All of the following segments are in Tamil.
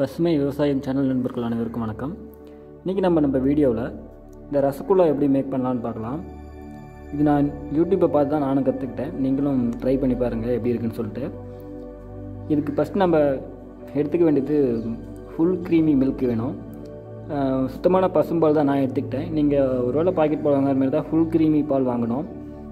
பசுமை விவசாயம் சேனல் நண்பர்கள் அனைவருக்கும் வணக்கம் இன்றைக்கி நம்ம நம்ம வீடியோவில் இந்த ரசகுல்லா எப்படி மேக் பண்ணலான்னு பார்க்கலாம் இது நான் யூடியூப்பை பார்த்து தான் நானும் கற்றுக்கிட்டேன் நீங்களும் ட்ரை பண்ணி பாருங்கள் எப்படி இருக்குன்னு சொல்லிட்டு இதுக்கு ஃபஸ்ட் நம்ம எடுத்துக்க வேண்டியது ஃபுல் க்ரீமி மில்க் வேணும் அஹ் சுத்தமான பசும்பால் தான் நான் எடுத்துக்கிட்டேன் நீங்கள் ஒருவேளை பாக்கெட் பால் வாங்குற மாதிரி தான் ஃபுல் க்ரீமி பால் வாங்கணும்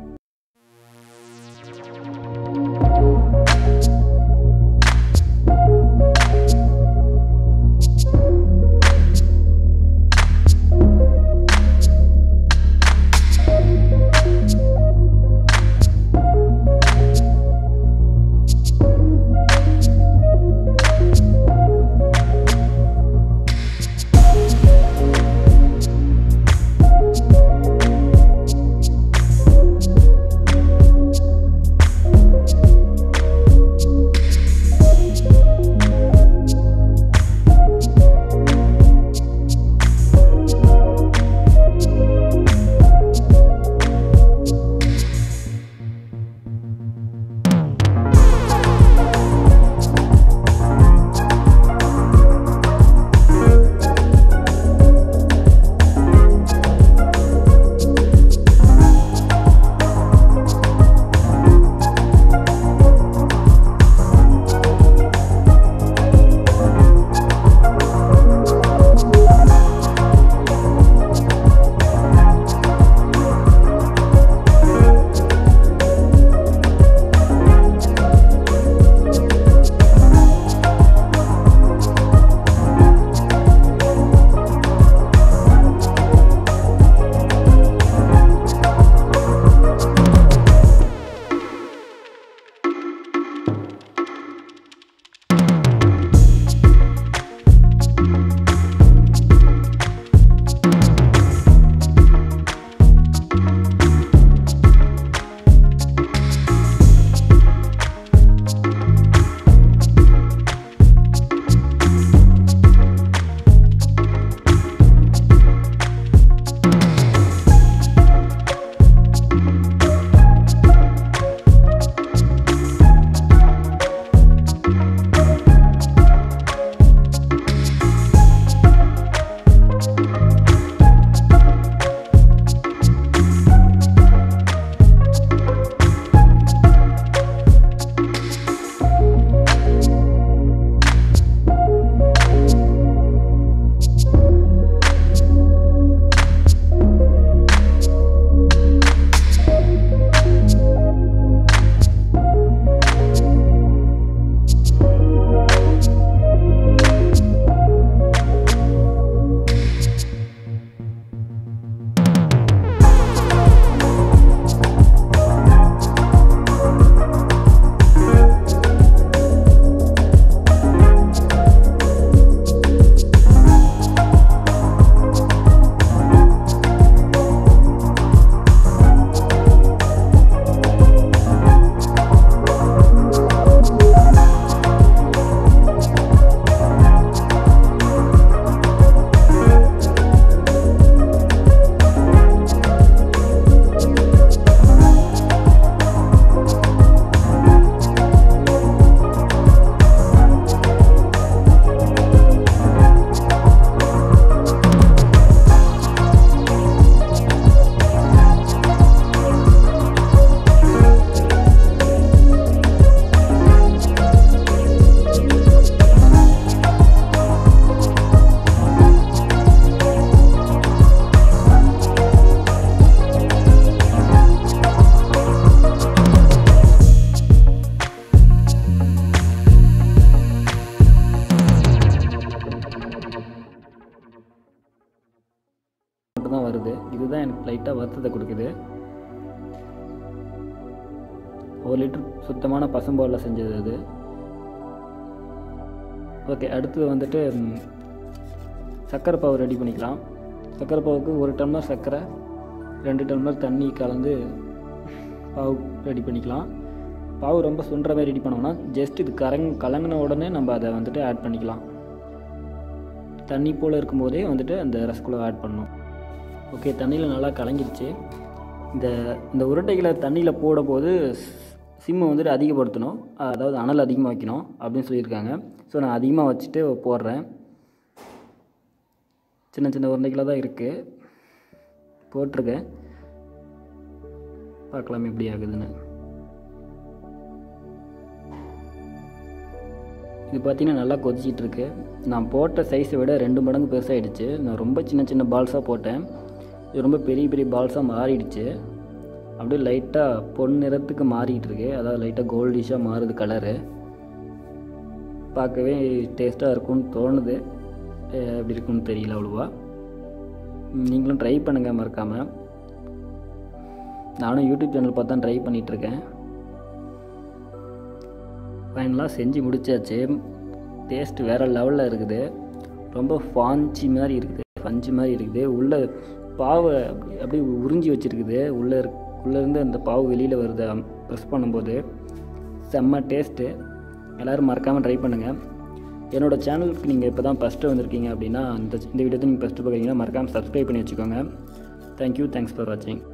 மட்டும்தான் வருது இதுதான் எனக்கு லைட்டாக வருத்தத்தை கொடுக்குது ஒரு லிட்டர் சுத்தமான பசும்பாலில் செஞ்சது அது ஓகே அடுத்தது வந்துட்டு ம், சர்க்கரை பாவு ரெடி பண்ணிக்கலாம் சர்க்கரை பாவுக்கு ஒரு டம்ளர் சர்க்கரை ரெண்டு டம்ளர் தண்ணி கலந்து பாவு ரெடி பண்ணிக்கலாம் பாவு ரொம்ப சுண்டுற மாதிரி ரெடி பண்ணோம்னா ஜஸ்ட் இது கரங் கலங்கின உடனே நம்ம அதை வந்துட்டு ஆட் பண்ணிக்கலாம் தண்ணி போல் இருக்கும்போதே வந்துட்டு அந்த ரசகுல்லா ஆட் பண்ணணும் ஓகே தண்ணியில் நல்லா கலங்கிடுச்சு இந்த இந்த உருண்டைகளை தண்ணியில் போடும்போது சிம்மை வந்துட்டு அதிகப்படுத்தணும் அதாவது அனல் அதிகமாக வைக்கணும் அப்படின்னு சொல்லியிருக்காங்க ஸோ நான் அதிகமாக வச்சுட்டு போடுறேன் சின்ன சின்ன உருண்டைகளாக தான் இருக்குது போட்டிருக்கேன் பார்க்கலாம் எப்படி ஆகுதுன்னு இது பார்த்தீங்கன்னா நல்லா கொதிச்சிட்டு இருக்கு நான் போட்ட சைஸை விட ரெண்டு மடங்கு பெருசாகிடுச்சு நான் ரொம்ப சின்ன சின்ன பால்ஸாக போட்டேன் இது ரொம்ப பெரிய பெரிய பால்ஸாக மாறிடுச்சு அப்படியே லைட்டாக பொன் நிறத்துக்கு மாறிட்டு இருக்கு அதாவது லைட்டாக கோல்டிஷாக மாறுது கலரு பார்க்கவே டேஸ்ட்டாக இருக்கும்னு தோணுது அஹ் எப்படி இருக்குன்னு தெரியல அவ்வளோவா நீங்களும் ட்ரை பண்ணுங்கள் மறக்காமல் நானும் யூடியூப் சேனல் பார்த்து தான் ட்ரை பண்ணிகிட்ருக்கேன் ஃபைனலாக செஞ்சு முடிச்சாச்சு டேஸ்ட் வேறு லெவலில் இருக்குது ரொம்ப ஃபாஞ்சி மாதிரி இருக்குது ஃபஞ்சி மாதிரி இருக்குது உள்ளே பாவை அப்படி அப்படியே உறிஞ்சி வச்சுருக்குது உள்ளே இருக் உள்ளேருந்து அந்த பாவு வெளியில் வருது ப்ரெஸ் பண்ணும்போது செம்ம டேஸ்ட்டு எல்லோரும் மறக்காமல் ட்ரை பண்ணுங்கள் என்னோடய சேனலுக்கு நீங்கள் இப்போ தான் ஃபஸ்ட்டு வந்திருக்கீங்க அப்படின்னா இந்த இந்த வீடியோ நீங்கள் ஃபஸ்ட்டு பார்க்குறீங்கன்னா மறக்காமல் சப்ஸ்கிரைப் பண்ணி வச்சுக்கோங்க தேங்க்யூ தேங்க்ஸ் ஃபார் வாட்சிங்